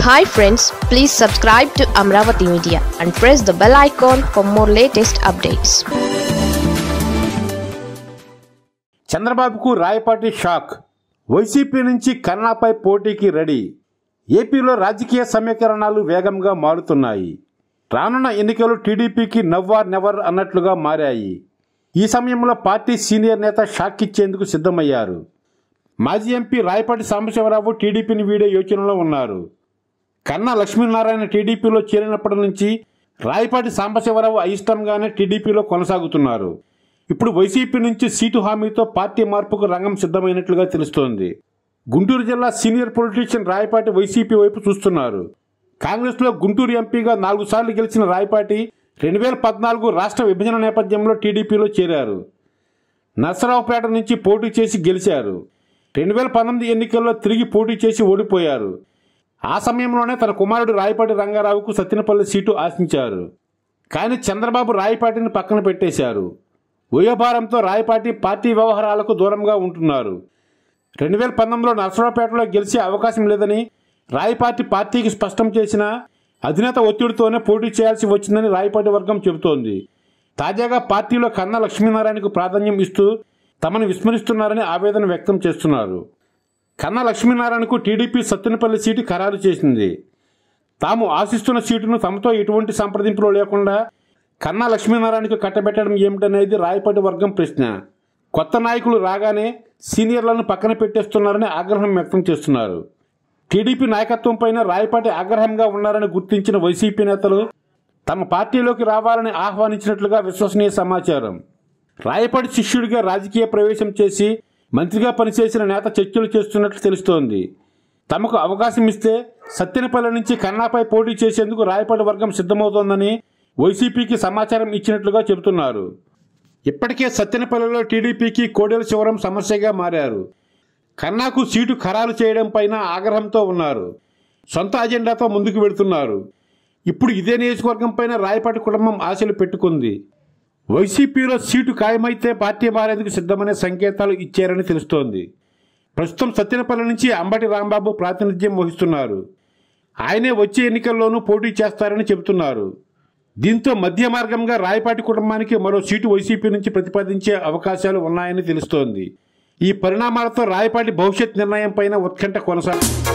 hi friends please subscribe to Amaravati media and press the bell icon for more latest updates చంద్రబాబుకు Rayapati shock YCP నుంచి కన్నాపై పోటీకి ready ఏపీలో రాజకీయ సమీకరణాలు వేగంగా మారుతున్నాయి రానున్న ఎన్నికలు టీడీపీకి నవ్వార్ నెవర్ అన్నట్లుగా మారాయి ఈ సమయంలో పార్టీ సీనియర్ నేత షాక్ ఇచ్చేందుకు సిద్ధమయ్యారు మాజీ ఎంపీ రాయపాటి సాంబశివరావు టీడీపీని వీడే యోచనలో ఉన్నారు కన్నా లక్ష్మీనారాయణ టీడీపీలో చేరినప్పటి నుంచి రాయపాటి సాంబశివరావు అయిష్టంగానే టీడీపీలో కొనసాగుతున్నారు ఇప్పుడు వైసీపీ నుంచి సీటు హామీతో పార్టీ మార్పుకు రంగం సిద్ధమైనట్లుగా తెలుస్తోంది గుంటూరు జిల్లా సీనియర్ పొలిటీషియన్ రాయపాటి వైసీపీ వైపు చూస్తున్నారు కాంగ్రెస్లో గుంటూరు ఎంపీగా నాలుగు సార్లు గెలిచిన రాయపాటి రెండు వేల పద్నాలుగు రాష్ట్ర విభజన నేపథ్యంలో టీడీపీలో చేరారు నర్సరావుపేట నుంచి పోటీ చేసి గెలిచారు రెండు వేల పంతొమ్మిది ఎన్నికల్లో తిరిగి పోటీ చేసి ఓడిపోయారు ఆ సమయంలోనే తన కుమారుడు రాయపాటి రంగారావుకు సత్తినపల్లి సీటు ఆశించారు కానీ చంద్రబాబు రాయపాటిని పక్కన పెట్టేశారు ఉయ్యభారంతో రాయపాటి పార్టీ వ్యవహారాలకు దూరంగా ఉంటున్నారు రెండు వేల పంతొమ్మిదిలో నర్సరావుపేటలో గెలిచే అవకాశం లేదని రాయపాటి పార్టీకి స్పష్టం చేసిన అధినేత ఒత్తిడితోనే పోటీ చేయాల్సి వచ్చిందని రాయపాటి వర్గం చెబుతోంది తాజాగా పార్టీలో కన్నా లక్ష్మీనారాయణకు ప్రాధాన్యం ఇస్తూ తమను విస్మరిస్తున్నారని ఆవేదన వ్యక్తం చేస్తున్నారు కన్నా లక్ష్మీనారాయణకు టీడీపీ సత్తెనపల్లి సీటు ఖరారు చేసింది తాము ఆశిస్తున్న సీటును తమతో ఎటువంటి సంప్రదింపులు లేకుండా కన్నా లక్ష్మీనారాయణకు కట్టబెట్టడం ఏమిటనేది రాయపాటి వర్గం ప్రశ్న కొత్త నాయకులు రాగానే సీనియర్లను పక్కన పెట్టేస్తున్నారని ఆగ్రహం వ్యక్తం చేస్తున్నారు టీడీపీ నాయకత్వంపైన రాయపాటి ఆగ్రహంగా ఉన్నారని గుర్తించిన వైసీపీ నేతలు తమ పార్టీలోకి రావాలని ఆహ్వానించినట్లుగా విశ్వసనీయ సమాచారం రాయపాటి శిష్యుడిగా రాజకీయ ప్రవేశం చేసి మంత్రిగా పనిచేసిన నేత చర్చలు చేస్తున్నట్లు తెలుస్తోంది తమకు అవకాశం ఇస్తే సత్తెనపల్లి నుంచి కన్నాపై పోటీ చేసేందుకు రాయపాటి వర్గం సిద్ధమవుతోందని వైసీపీకి సమాచారం ఇచ్చినట్లుగా చెబుతున్నారు ఇప్పటికే సత్తెనపల్లిలో టీడీపీకి కోడెల శివరం సమస్యగా మారారు కన్నాకు సీటు ఖరారు చేయడం పైన ఆగ్రహంతో ఉన్నారు సొంత అజెండాతో ముందుకు వెళుతున్నారు ఇప్పుడు ఇదే నియోజకవర్గం పైన రాయపాటి కుటుంబం ఆశలు పెట్టుకుంది వైసీపీలో సీటు ఖాయమైతే పార్టీ మారేందుకు సిద్ధమనే సంకేతాలు ఇచ్చారని తెలుస్తోంది ప్రస్తుతం సత్యనపల్లి నుంచి అంబటి రాంబాబు ప్రాతినిధ్యం వహిస్తున్నారు ఆయనే వచ్చే ఎన్నికల్లోనూ పోటీ చేస్తారని చెబుతున్నారు దీంతో మధ్య మార్గంగా రాయపాటి కుటుంబానికి మరో సీటు వైసీపీ నుంచి ప్రతిపాదించే అవకాశాలు ఉన్నాయని తెలుస్తోంది ఈ పరిణామాలతో రాయపాటి భవిష్యత్ నిర్ణయం పైన ఉత్కంఠ కొనసాగుతుంది